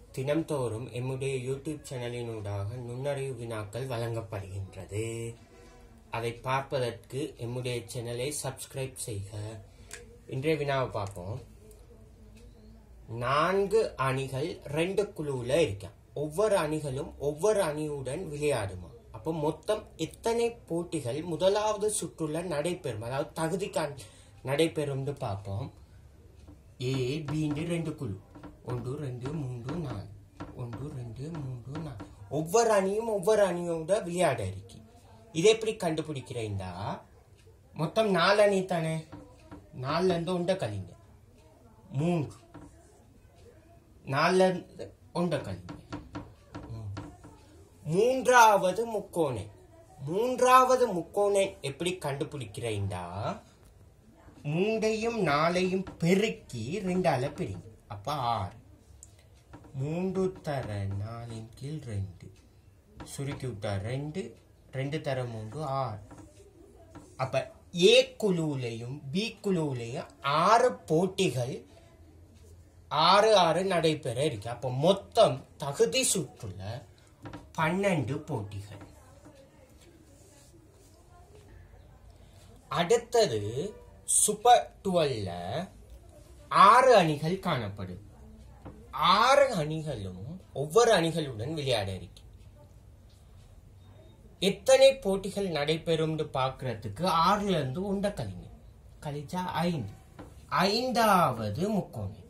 தினம்தோறும் எம்முடைய யூடியூப் சேனலினூடாக நுண்ணறிவு வினாக்கள் வழங்கப்படுகின்றது அதை பார்ப்பதற்கு எம்முடைய சேனலை சப்ஸ்கிரைப் செய்க இன்றைய வினாவை பார்ப்போம் நான்கு அணிகள் ரெண்டு குழுவுல இருக்கான் ஒவ்வொரு அணிகளும் ஒவ்வொரு அணியுடன் விளையாடுமா அப்போ மொத்தம் எத்தனை போட்டிகள் முதலாவது சுற்றுல நடைபெறும் அதாவது தகுதிக்கான் நடைபெறும்னு பார்ப்போம் ஏ பின்னு ரெண்டு குழு ஒன்று ரெண்டு மூன்று நாலு ஒன்று ரெண்டு மூன்று நாலு ஒவ்வொரு அணியும் ஒவ்வொரு அணியோட விளையாட இருக்கு இதை எப்படி கண்டுபிடிக்கிறேன்டா மொத்தம் நாலு அணி தானே நாலுல இருந்து ஒன்றை கழிங்க மூன்று நாலுல இருந்து ஒன்றை கழிங்க மூணு. மூன்றாவது முக்கோணை மூன்றாவது முக்கோணை எப்படி கண்டுபிடிக்கிறேன்டா மூண்டையும் நாலையும் பெருக்கி ரெண்டால பிரிங்க அப்ப ஆறு மூன்று தர நாலின் கீழ் ரெண்டு சுருக்கி விட்டா ரெண்டு ரெண்டு தர மூன்று ஆறு அப்ப ஏ குழுவிலையும் பி குழுவிலையும் ஆறு போட்டிகள் ஆறு ஆறு நடைபெற இருக்கு அப்ப மொத்தம் தகுதி சுற்றுல பன்னெண்டு போட்டிகள் அடுத்தது சூப்பர் டுவெல்ல ஆறு அணிகள் காணப்படும் ஆறு அணிகளும் ஒவ்வொரு அணிகளுடன் விளையாட இருக்கு எத்தனை போட்டிகள் நடைபெறும்னு பார்க்கறதுக்கு ஆறுல இருந்து உண்ட கழிங்க கழிச்சா ஐந்து ஐந்தாவது முக்கோணம்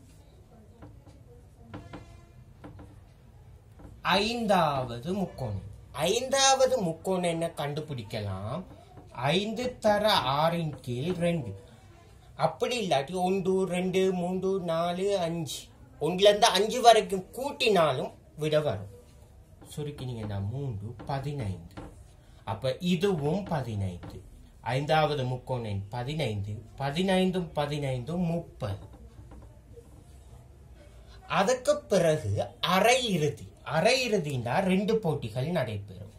ஐந்தாவது முக்கோணம் ஐந்தாவது முக்கோணம் என்ன கண்டுபிடிக்கலாம் ஐந்து தர ஆறின் கீழ் ரெண்டு அப்படி இல்லாட்டி ஒன்று ரெண்டு மூன்று நாலு அஞ்சு ஒன்றுல இருந்து அஞ்சு வரைக்கும் கூட்டினாலும் விட வரும் சுருக்கினீங்கன்னா மூன்று பதினைந்து அப்ப இதுவும் பதினைந்து ஐந்தாவது முக்கோணம் பதினைந்து பதினைந்தும் பதினைந்தும் முப்பது அதுக்கு பிறகு அரை இறுதி அரை இறுதிண்டா ரெண்டு போட்டிகள் நடைபெறும்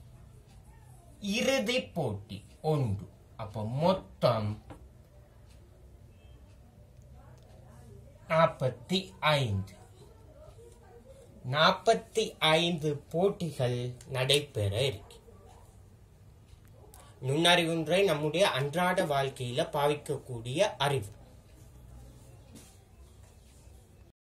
இறுதி போட்டி ஒன்று அப்ப மொத்தம் நாற்பத்தி ஐந்து நாற்பத்தி ஐந்து போட்டிகள் நடைபெற இருக்கு நுண்ணறிவுன்றை நம்முடைய அன்றாட வாழ்க்கையில பாவிக்கக்கூடிய அறிவு